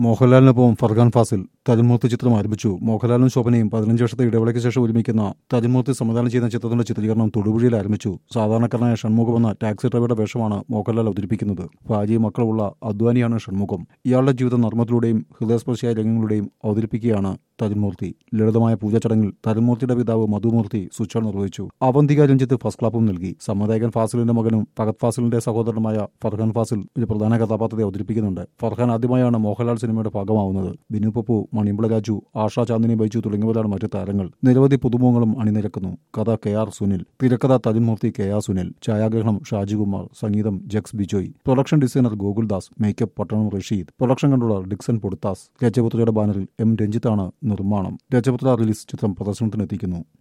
മോഹൻലാലിനൊപ്പം ഫർഹാൻ ഫാസിൽ തജൻമൂർത്തി ചിത്രം ആരംഭിച്ചു മോഹൻലാലും ശോഭനയും പതിനഞ്ച് വർഷത്തെ ഇടവേളയ്ക്ക് ശേഷം ഒരുമിക്കുന്ന തജൻമൂർത്തി സംവിധാനം ചെയ്യുന്ന ചിത്രത്തിന്റെ ചിത്രീകരണം തൊടുപുഴയിൽ ആരംഭിച്ചു സാധാരണക്കാരനായ ഷൺമുഖം എന്ന ടാക്സി ഡ്രൈവറുടെ വേഷമാണ് മോഹൻലാൽ അവതരിപ്പിക്കുന്നത് ഭാര്യയും മക്കളുമുള്ള അദ്വാനിയാണ് ഷൺമുഖം ഇയാളുടെ ജീവിതം നർമ്മത്തിലൂടെയും ഹൃദയസ്പർശിയായ രംഗങ്ങളുടെയും അവതരിപ്പിക്കുകയാണ് തജൻമൂർത്തി ലളിതമായ പൂജാ ചടങ്ങിൽ തജൻമൂർത്തിയുടെ പിതാവ് മധുമൂർത്തി സ്വിച്ച് നിർവഹിച്ചു അവന്തിക രഞ്ജിത്ത് ഫസ്റ്റ് ക്ലാപ്പും നൽകി സംവിധായകൻ ഫാസിലിന്റെ മകനും ഫഹദ് ഫാസിലിന്റെ സഹോദരനുമായ ഫർഹാൻ ഫാസിൽ ഒരു പ്രധാന കഥാപാത്രത്തെ അവതരിപ്പിക്കുന്നുണ്ട് ഫർഹാൻ ആദ്യമായാണ് മോഹൻലാൽ സിനിമയുടെ ഭാഗമാവുന്നത് ബിനു പപ്പു മണിമ്പള രാജു ആഷാ ചാന്ദിനി ബൈജു തുടങ്ങിയവരാണ് മറ്റു താരങ്ങൾ നിരവധി പുതുമുഖങ്ങളും അണിനിരക്കുന്നു കഥ കെ ആർ സുനിൽ തിരക്കഥ തജൻമൂർത്തി കെ ആർ സുനിൽ ഛായാഗ്രഹണം ഷാജികുമാർ സംഗീതം Jakes Bijoy production designer Gokuldas makeup Pattanam Rasheed production controller Dixon Poduthas രജപുത്രയുടെ ബാനറിൽ എം രഞ്ജിത്താണ് നിർമ്മാണം രജപുത്ര റിലീസ് ചിത്രം പ്രദർശനത്തിനെത്തിക്കുന്നു